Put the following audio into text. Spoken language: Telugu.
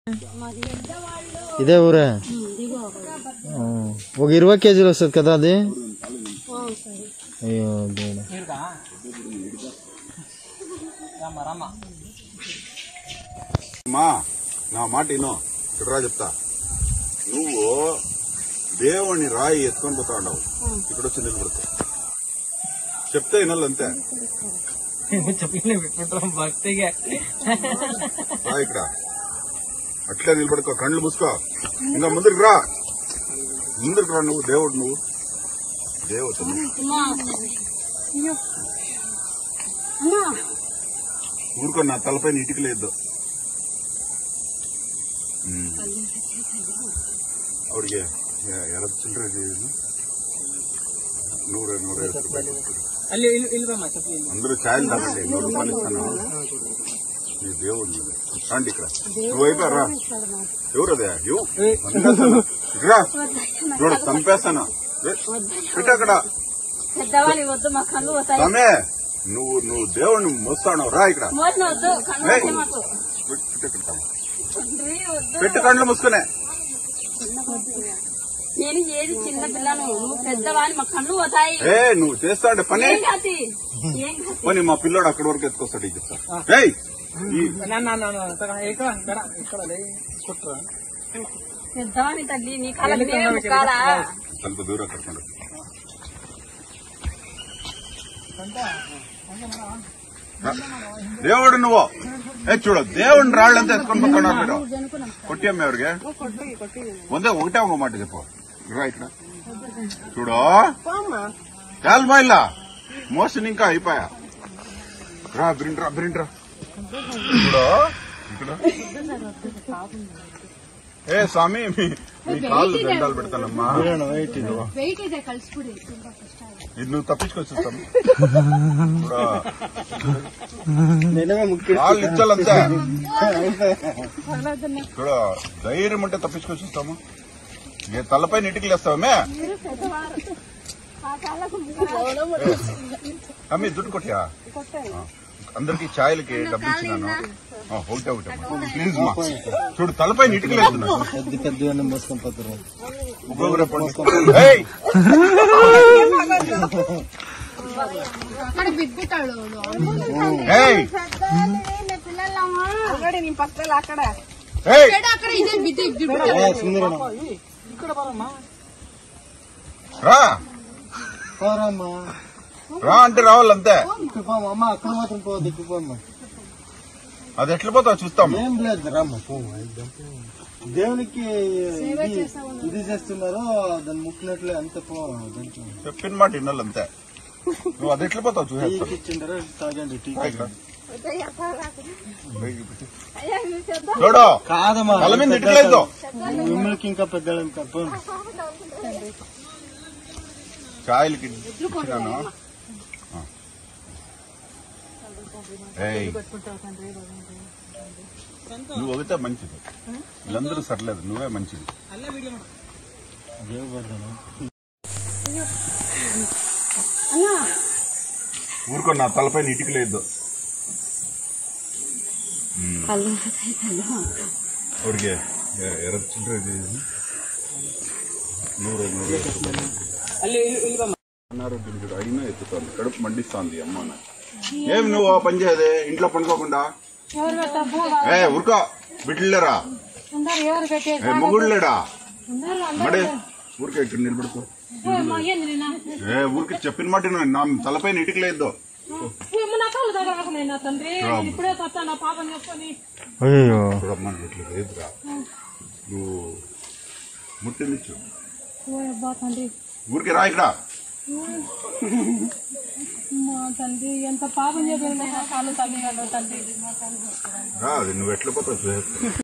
ఇదే ఊరే ఆ, ఒక ఇరవై కేజీలు వస్తుంది కదా అది అయ్యో దేవుడా. మా నా మాట విను ఇక్కడ రా చెప్తా నువ్వు దేవుని రాయి ఎత్తుకొని పోతా ఉండవు ఇక్కడ వచ్చి నిలబడుతావు చెప్తే వినాలి అంతే భక్తిగా రా ఇక్కడ అట్లే నిలబడుకో కళ్ళు మూసుకో ఇంకా ముందుకు రా ముందుకు రా నువ్వు దేవుడు నువ్వు దేవత నువ్వు. ఊరుకో నా తలపైన ఇటుక లేదు ಅವ್ರಿಗೆ ಎರಡು ಚಿಲ್ಲರೆ ಇದೆ ನೂರ ನೂರೈವತ್ತು ರೂಪಾಯಿ ಕೊಡ್ತೀವಿ. ಅಲ್ಲಿ ಇಲ್ಲಿ ಇಲ್ಲಿ ಬಮ್ಮ ಸ್ವಲ್ಪ ಇಲ್ಲಿ. అందరూ ఛాయలు తగ్గండి నూరు రూపాయలు ఇస్తాను నీ దేవుడు నువ్వు. రండి ఇక్కడ నువ్వు అయిపోయారా ఎవరదే ఇవ్వు. చంపేస్తాను. ఇటురా. చూడు చంపేస్తాను ఏ, పెట్టు అక్కడ పెద్దవాళ్ళి వద్దు మా కళ్ళు పోతాయి తమే నువ్వు నువ్వు దేవుడిని మోస్తాను రా ఇక్కడ మోసిన వద్దు కళ్ళు ఏయ్. పోతాయి మాకు పెట్టు, పెట్టు ఇక్కడ. తండ్రి వద్దు పెట్టు కళ్ళు మూసుకునే నేను ఏది చిన్న పిల్లను నువ్వు పెద్దవాని మా కళ్ళు పోతాయి ఏ నువ్వు చేస్తా అంటే పని ఏం కాదు ఏం కాదు పని మా పిల్లోడు అక్కడి వరకు ఎత్తుకొస్తాడు ఇది ఏయ్ ఈ నా నా నా నా తగ ఇక్కడ ఇక్కడ ఇక్కడ లే కుట్రా పెద్దవాని తల్లి నీ కళ్ళ మేమే ముక్కాలా ಸ್ವಲ್ಪ ದೂರ ಕರ್ಕೊಂಡು దేవుడు నువ్వు ఏ చూడు దేవుడిని రాళ్ళంతా ఎత్తుకొని పోతున్నారు మీరు కొట్టియమ్మ ఎవరికి ಒಂದೇ ఒకటే ఒక మాట చెప్పు రా ఇక్కడ చూడు చాలమా ಇಲ್ಲ మోషన్ ఇంకా అయిపోయా రా బ్రిండ్ రా బ్రిండ్ రా చూడు ఇక్కడ ఏ స్వామి మీ మీ కాళ్ళు దండాలు పెడతానమ్మా వెయిట్ ಇದೆ ಕಳ್ಸ್ಬಿಡಿ ತುಂಬಾ ಕಷ್ಟ ಆಗುತ್ತೆ ఇది నువ్వు తప్పించుకొచ్చేస్తాను నేనే ముఖ్య వాళ్ళు ఇచ్చాలంతే చూడ ధైర్యం ఉంటే తప్పించుకొచ్చిస్తాము ఏ తలపై ఇటుకలు వేస్తావమే అమ్మి దుడ్డు కొట్టియా ఆ. అందరికి ఛాయలకి డబ్బు ఇచ్చినాను ఆ, ఒకటే ఒకటే ప్లీజ్ మా చూడు తలపై ఇటుకలు వేస్తున్నాను పెద్ద పెద్ద మోసుకొని పోతారు ఒక్కొక్కరే పడుకో- ఏయ్! అక్కడ బిగ్గుతాడు ఏయ్! ఆల్రెడీ నీ పక్కల అక్కడ ఏయ్! అక్కడ ఇదే బిద్ది బిగ్గుతాడు ఇక్కడ బరమ్మా రా పోరమ్మా రా అంటే రావాలంతే ఇక్కడ పోమ్మా అమ్మ అక్కడ మాత్రం పోవద్దు ఇక్కడ పోమ్మా అది ఎట్లా పోతావు చూస్తాము ఏం లేదు రామ్మా పోమ్మా దేవునికి ఇది ఇది చేస్తున్నారు దాన్ని ముక్కినట్లే అంతే పో దాంట్లో చెప్పిన మాట వినాలంతే నువ్వు అది ఎట్లా పోతావు చూసేస్తా టీకి ఇచ్చిండారు తాగండి టీ ఇక్కడ. చూడు కాదమ్మా తల మీద ఇటుకలేదు మిమ్మల్ని ఇంకా పెద్ద ఇంకా పోండి ఛాయలకి ఇచ్చినాను ఆ. ఏయ్. నువ్వు ఒకటే మంచిది వీళ్ళందరూ సర్లేదు నువ్వే మంచిది అల్లే వీడియో మాಡು. ఊరుకో నా తలపైన ఇటుక లేదు ಅವ್ರಿಗೆ ಎರಡು ಚಿಲ್ಲರೆ ಇದೆ ಇದು. నూరు నూరు ಅಲ್ಲಿ ಇಲ್ಲಿ ಇಲ್ಲಿ బమ్మ అనారోగ్యం చూడు అయినా ఎత్తుతోంది కడుపు మండిస్తోంది అమ్మ నాకు. ఏం నువ్వు ఆ పని చేయదే ఇంట్లో పనుకోకుండా ఏ ఊరుకో బిడ్డలేరా ఏ మొగుళ్ళేడా మడే ఊరికే ఇక్కడ నిలబడుకో ఏ ఊరికి చెప్పిన మాట విను. నా తలపైన ఇటుకలేదు తండ్రి రామ్. ఇప్పుడే తప్ప నా పాపం చెప్పుకొని అయ్యో చూడమ్మా ఇట్లా లేదురా నువ్వు ముట్టినిచ్చు అబ్బా తండ్రి ఊరికి రా ఇక్కడ మా తండ్రి ఎంత పాపం చెప్పారు కాళ్ళు తల్లి తండ్రి రా అది నువ్వు ఎట్లా పోతావు చూసేస్తా